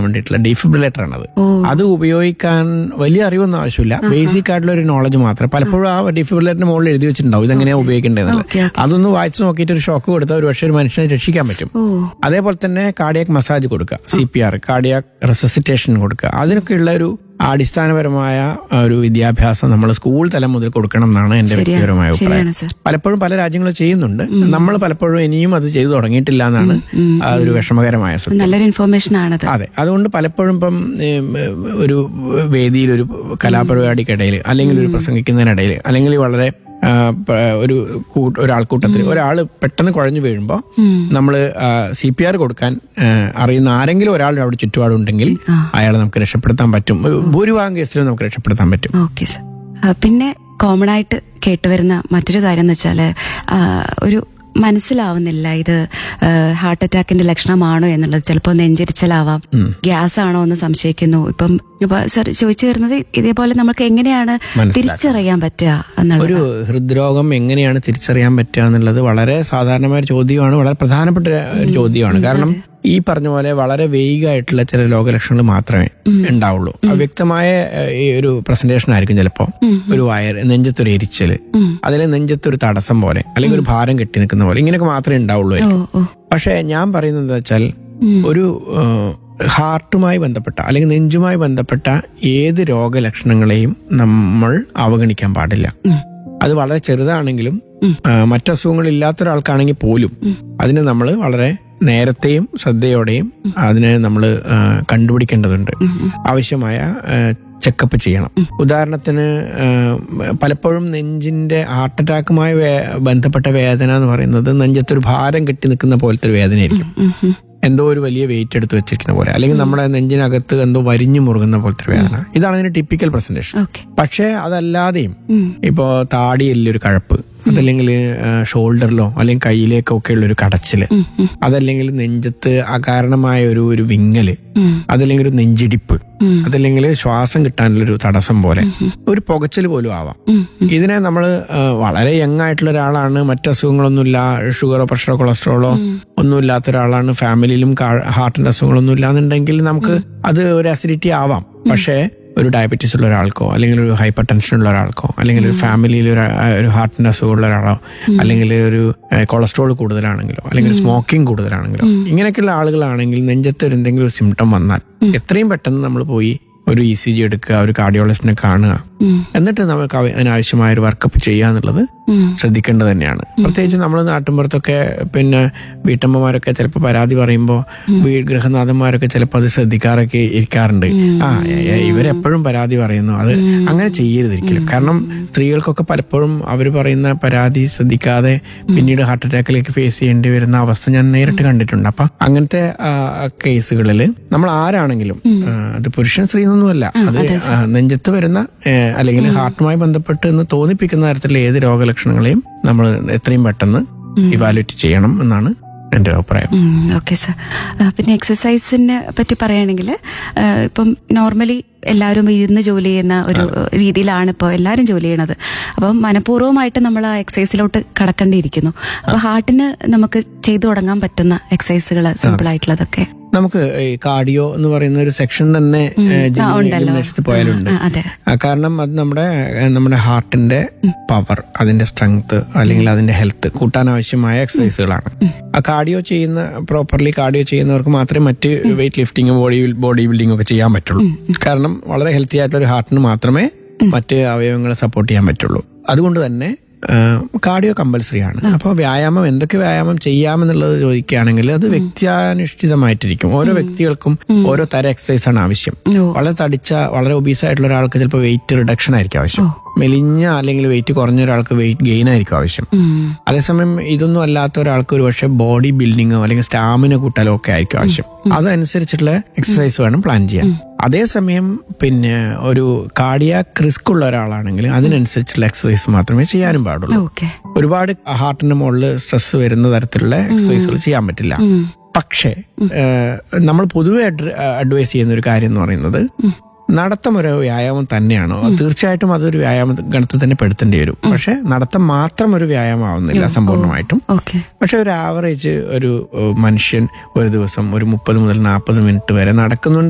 കൊടുക്കാൻ വേണ്ടിയിട്ടുള്ള ഡീഫിബ്രിലേറ്റർ ആണത് ഓ. അത് ഉപയോഗിക്കാൻ വലിയ അറിവൊന്നും ആവശ്യമില്ല ബേസിക് ആയിട്ടുള്ള ഒരു നോളജ് മാത്രം പലപ്പോഴും ആ ഡിഫിബ്രിലേറ്ററിന്റെ മുകളിൽ എഴുതി വെച്ചിട്ടുണ്ടാവും ഇതെങ്ങനെയാണ് ഉപയോഗിക്കേണ്ടതെന്നുള്ളത് ഓക്കെ, ഓക്കെ. അതൊന്ന് വായിച്ചു നോക്കിയിട്ട് ഒരു ഷോക്ക് കൊടുത്താൽ ഒരു പക്ഷേ ഒരു മനുഷ്യനെ രക്ഷിക്കാൻ പറ്റും ഓ അതേപോലെ തന്നെ കാർഡിയാക് മസാജ് കൊടുക്കുക C P R cardiac resuscitation കൊടുക്കുക അതിനൊക്കെയുള്ള ഒരു അടിസ്ഥാനപരമായ ഒരു വിദ്യാഭ്യാസം നമ്മൾ സ്കൂൾ തലം മുതൽ കൊടുക്കണം എന്നാണ് എന്റെ ശരിയാണ് വ്യക്തിപരമായ അഭിപ്രായം ശരിയാണ് സർ പലപ്പോഴും പല രാജ്യങ്ങളും ചെയ്യുന്നുണ്ട് നമ്മൾ പലപ്പോഴും ഇനിയും അത് ചെയ്തു തുടങ്ങിയിട്ടില്ല എന്നാണ് ആ ഒരു വിഷമകരമായ സത്യം നല്ലൊരു ഇൻഫോർമേഷൻ ആണത് അതെ അതുകൊണ്ട് പലപ്പോഴും ഇപ്പം ഏം, ഒരു വേദിയിൽ ഒരു കലാപരിപാടിക്കിടയിൽ അല്ലെങ്കിൽ ഒരു പ്രസംഗിക്കുന്നതിനിടയിൽ അല്ലെങ്കിൽ വളരെ ആ, പ- ഒരു കൂ- ഒരാൾക്കൂട്ടത്തിൽ ഒരാൾ പെട്ടെന്ന് കുഴഞ്ഞു വീഴുമ്പോൾ നമ്മൾ സി പി ആർ കൊടുക്കാൻ ആ, അറിയുന്ന ആരെങ്കിലും ഒരാൾ അവിടെ ചുറ്റുപാടുണ്ടെങ്കിൽ അയാളെ നമുക്ക് രക്ഷപ്പെടുത്താൻ പറ്റും ഭൂരിഭാഗം കേസിലും നമുക്ക് രക്ഷപ്പെടുത്താൻ പറ്റും ഓക്കെ സർ പിന്നെ കോമൺ ആയിട്ട് കേട്ടുവരുന്ന മറ്റൊരു കാര്യം എന്ന് വെച്ചാൽ ഒരു മനസ്സിലാവുന്നില്ല ഇത് ഹാർട്ട് അറ്റാക്കിന്റെ ലക്ഷണമാണോ എന്നുള്ളത് ചിലപ്പോൾ നെഞ്ചരിച്ചലാവാം ഗ്യാസ് ആണോ എന്ന് സംശയിക്കുന്നു ഇപ്പം ഇപ്പൊ സർ ചോദിച്ചു വരുന്നത് ഇതേപോലെ നമുക്ക് എങ്ങനെയാണ് തിരിച്ചറിയാൻ പറ്റുക എന്നുള്ളത് ഒരു ഹൃദ്രോഗം എങ്ങനെയാണ് തിരിച്ചറിയാൻ പറ്റുക എന്നുള്ളത് വളരെ സാധാരണമായ ഒരു ചോദ്യമാണ് വളരെ പ്രധാനപ്പെട്ട ഒരു ചോദ്യമാണ് കാരണം ഈ പറഞ്ഞ പോലെ വളരെ വേഗമായിട്ടുള്ള ചില രോഗലക്ഷണങ്ങൾ മാത്രമേ ഉണ്ടാവുള്ളൂ ആ വ്യക്തമായ ഏഹ്, ഈ ഒരു പ്രസന്റേഷൻ ആയിരിക്കും ചിലപ്പോൾ ഒരു വയർ നെഞ്ചത്തൊരു എരിച്ചല് അതിലെ നെഞ്ചത്തൊരു തടസ്സം പോലെ അല്ലെങ്കിൽ ഒരു ഭാരം കെട്ടി നിൽക്കുന്ന പോലെ ഇങ്ങനെയൊക്കെ മാത്രമേ ഉണ്ടാവുള്ളൂ ഓ ഓ പക്ഷേ ഞാൻ പറയുന്നത് എന്താ വെച്ചാൽ ഒരു ഏഹ്, ഹാർട്ടുമായി ബന്ധപ്പെട്ട അല്ലെങ്കിൽ നെഞ്ചുമായി ബന്ധപ്പെട്ട ഏത് രോഗലക്ഷണങ്ങളെയും നമ്മൾ അവഗണിക്കാൻ പാടില്ല അത് വളരെ ചെറുതാണെങ്കിലും ആ, മറ്റസുഖങ്ങൾ ഇല്ലാത്ത ഒരാൾക്കാണെങ്കിൽ പോലും അതിന് നമ്മൾ വളരെ നേരത്തെയും ശ്രദ്ധയോടെയും അതിനെ നമ്മൾ കണ്ടുപിടിക്കേണ്ടതുണ്ട് ആവശ്യമായ ചെക്കപ്പ് ചെയ്യണം ഉദാഹരണത്തിന് ആ, പലപ്പോഴും നെഞ്ചിന്റെ ഹാർട്ട് അറ്റാക്കുമായി വേ- ബന്ധപ്പെട്ട വേദന എന്ന് പറയുന്നത് നെഞ്ചത്തൊരു ഭാരം കെട്ടി നിൽക്കുന്ന പോലത്തെ ഒരു വേദനയായിരിക്കും ഉം, ഉം. എന്തോ ഒരു വലിയ വെയിറ്റ് എടുത്ത് വെച്ചിരിക്കുന്ന പോലെ അല്ലെങ്കിൽ നമ്മുടെ നെഞ്ചിനകത്ത് എന്തോ വരിഞ്ഞു മുറുകുന്ന പോലത്തെ ഒരു വേദന ഇതാണ് അതിന്റെ ടിപ്പിക്കൽ പ്രസന്റേഷൻ ഓക്കെ പക്ഷേ അതല്ലാതെയും ഉം. ഇപ്പോ താടിയല്ലൊരു കഴപ്പ് അതല്ലെങ്കിൽ ഷോൾഡറിലോ അല്ലെങ്കിൽ കയ്യിലേക്കോ ഒക്കെ ഉള്ള ഒരു കടച്ചില് ഉം, ഉം. അതല്ലെങ്കിൽ നെഞ്ചത്ത് അകാരണമായ ഒരു ഒരു വിങ്ങല് ഉം. അതല്ലെങ്കിൽ ഒരു നെഞ്ചിടിപ്പ് ഉം. അതല്ലെങ്കിൽ ശ്വാസം കിട്ടാനുള്ള ഒരു തടസ്സം പോലെ ഒരു പുകച്ചിൽ പോലും ആവാം ഉം, ഇതിനെ നമ്മൾ വളരെ യങ് ആയിട്ടുള്ള ഒരാളാണ് മറ്റ് അസുഖങ്ങളൊന്നുമില്ല ഷുഗറോ പ്രഷറോ കൊളസ്ട്രോളോ ഒന്നും ഇല്ലാത്ത ഒരാളാണ് ഫാമിലിയിലും കാ- ഹാർട്ടിന്റെ അസുഖങ്ങളൊന്നും ഇല്ലാന്നുണ്ടെങ്കിൽ നമുക്ക് അത് ഒരു അസിഡിറ്റി ആവാം പക്ഷേ ഒരു ഡയബറ്റീസ് ഉള്ള ഒരാൾക്കോ അല്ലെങ്കിൽ ഒരു ഹൈപ്പർ ടെൻഷൻ ഉള്ള ഒരാൾക്കോ അല്ലെങ്കിൽ ഒരു ഫാമിലിയിൽ ഒരു ഒരു ഹാർട്ടിന്റെ അസുഖമുള്ള ഒരാളോ അല്ലെങ്കിൽ ഒരു കൊളസ്ട്രോൾ കൂടുതലാണെങ്കിലോ അല്ലെങ്കിൽ സ്മോക്കിംഗ് കൂടുതലാണെങ്കിലോ ഇങ്ങനെയൊക്കെയുള്ള ആളുകളാണെങ്കിൽ നെഞ്ചത്ത് ഒരു എന്തെങ്കിലും ഒരു സിംറ്റം വന്നാൽ എത്രയും പെട്ടെന്ന് നമ്മൾ പോയി ഒരു ഇ സി ജി എടുക്കുക ഒരു കാർഡിയോളജിസ്റ്റിനെ കാണുക ഉം. എന്നിട്ട് നമുക്ക് അവ- അതിനാവശ്യമായ ഒരു വർക്കപ്പ് ചെയ്യുക എന്നുള്ളത് ഉം. ശ്രദ്ധിക്കേണ്ടത് തന്നെയാണ് പ്രത്യേകിച്ച് നമ്മൾ നാട്ടിൻപുറത്തൊക്കെ പിന്നെ വീട്ടമ്മമാരൊക്കെ ചിലപ്പോൾ പരാതി പറയുമ്പോൾ വീ ഗൃഹനാഥന്മാരൊക്കെ ചിലപ്പോൾ അത് ശ്രദ്ധിക്കാറൊക്കെ ഇരിക്കാറുണ്ട് ആ എ- എ- ഇവരെപ്പോഴും പരാതി പറയുന്നു അത് അങ്ങനെ ചെയ്യരുത് ഒരിക്കലും കാരണം സ്ത്രീകൾക്കൊക്കെ പലപ്പോഴും അവർ പറയുന്ന പരാതി ശ്രദ്ധിക്കാതെ പിന്നീട് ഹാർട്ട് അറ്റാക്കിലേക്ക് ഫേസ് ചെയ്യേണ്ടി വരുന്ന അവസ്ഥ ഞാൻ നേരിട്ട് കണ്ടിട്ടുണ്ട് അപ്പൊ അങ്ങനത്തെ കേസുകളിൽ നമ്മൾ ആരാണെങ്കിലും ആ, അത് പുരുഷൻ സ്ത്രീ എന്നൊന്നുമല്ല അത് ആ, നെഞ്ചത്ത് വരുന്ന ഏ, അല്ലെങ്കിൽ ഹാർട്ടുമായി ബന്ധപ്പെട്ട് എന്ന് തോന്നിപ്പിക്കുന്ന തരത്തിലുള്ള ഏത് രോഗലക്ഷണങ്ങളെയും നമ്മൾ എത്രയും പെട്ടെന്ന് ഇവാലുവേറ്റ് ചെയ്യണം എന്നാണ് എന്റെ അഭിപ്രായം ഓക്കെ സർ പിന്നെ എക്സസൈസിനെ പറ്റി പറയുകയാണെങ്കിൽ ഇപ്പം നോർമലി എല്ലാവരും ഇരുന്ന് ജോലി ചെയ്യുന്ന ഒരു രീതിയിലാണ് ഇപ്പോൾ എല്ലാവരും ജോലി ചെയ്യണത് അപ്പം മനഃപൂർവ്വമായിട്ട് നമ്മൾ ആ എക്സസൈസിലോട്ട് കടക്കേണ്ടിയിരിക്കുന്നു അപ്പൊ ഹാർട്ടിന് നമുക്ക് ചെയ്തു തുടങ്ങാൻ പറ്റുന്ന എക്സസൈസുകൾ സിമ്പിൾ ആയിട്ടുള്ളതൊക്കെ നമുക്ക് ഈ കാർഡിയോ എന്ന് പറയുന്ന ഒരു സെക്ഷൻ തന്നെ ജിംനേഷ്യത്തിൽ പോയാലുണ്ട് ആ, അതെ ആ, കാരണം അത് നമ്മുടെ ഏ, നമ്മുടെ ഹാർട്ടിന്റെ പവർ അതിന്റെ സ്ട്രെങ്ത് അല്ലെങ്കിൽ അതിന്റെ ഹെൽത്ത് കൂട്ടാൻ ആവശ്യമായ എക്സസൈസുകളാണ് ആ കാർഡിയോ ചെയ്യുന്ന പ്രോപ്പർലി കാർഡിയോ ചെയ്യുന്നവർക്ക് മാത്രമേ മറ്റ് weight lifting body body building ഒക്കെ ചെയ്യാൻ പറ്റുള്ളൂ കാരണം വളരെ ഹെൽത്തി ആയിട്ടുള്ള ഒരു ഹാർട്ടിന് മാത്രമേ മറ്റ് അവയവങ്ങളെ സപ്പോർട്ട് ചെയ്യാൻ പറ്റുള്ളൂ അതുകൊണ്ട് തന്നെ കാർഡിയോ കമ്പൽസറി ആണ് അപ്പോൾ വ്യായാമം എന്തൊക്കെ വ്യായാമം ചെയ്യാമെന്നുള്ളത് ചോദിക്കുകയാണെങ്കിൽ അത് വ്യക്തിയാനുഷ്ഠിതമായിട്ടിരിക്കും ഓരോ വ്യക്തികൾക്കും ഓരോ തരം എക്സസൈസ് ആണ് ആവശ്യം ഓ. വളരെ തടിച്ച വളരെ ഒബീസ് ആയിട്ടുള്ള ഒരാൾക്ക് ചിലപ്പോൾ വെയിറ്റ് റിഡക്ഷൻ ആയിരിക്കും ആവശ്യം മെലിഞ്ഞ അല്ലെങ്കിൽ വെയിറ്റ് കുറഞ്ഞ ഒരാൾക്ക് വെയിറ്റ് ഗെയിൻ ആയിരിക്കും ആവശ്യം ഉം. അതേസമയം ഇതൊന്നും അല്ലാത്ത ഒരാൾക്ക് ഒരു പക്ഷേ ബോഡി ബിൽഡിങ്ങോ അല്ലെങ്കിൽ സ്റ്റാമിന കൂട്ടാലോ ഒക്കെ ആയിരിക്കും ആവശ്യം അതനുസരിച്ചിട്ടുള്ള എക്സസൈസ് വേണം പ്ലാൻ ചെയ്യാൻ അതേസമയം പിന്നെ ഒരു കാർഡിയാക് റിസ്ക് ഉള്ള ഒരാളാണെങ്കിൽ അതിനനുസരിച്ചുള്ള എക്സസൈസ് മാത്രമേ ചെയ്യാനും പാടുള്ളൂ ഓക്കെ ഒരുപാട് ഹാർട്ടിന്റെ മുകളിൽ സ്ട്രെസ് വരുന്ന തരത്തിലുള്ള എക്സസൈസുകൾ ചെയ്യാൻ പറ്റില്ല പക്ഷേ ഏഹ്, നമ്മൾ പൊതുവെ അഡ്വൈസ് ചെയ്യുന്ന ഒരു കാര്യം എന്ന് പറയുന്നത് നടത്തം ഒരു വ്യായാമം തന്നെയാണോ തീർച്ചയായിട്ടും അതൊരു വ്യായാമ ഗണത്തിൽ തന്നെ പെടുത്തേണ്ടി വരും പക്ഷെ നടത്തം മാത്രം ഒരു വ്യായാമം ആവുന്നില്ല സമ്പൂർണ്ണമായിട്ടും ഓക്കെ പക്ഷെ ഒരു ആവറേജ് ഒരു ഏഹ്, മനുഷ്യൻ ഒരു ദിവസം ഒരു മുപ്പത് മുതൽ നാൽപ്പത് മിനിറ്റ് വരെ നടക്കുന്നുണ്ട്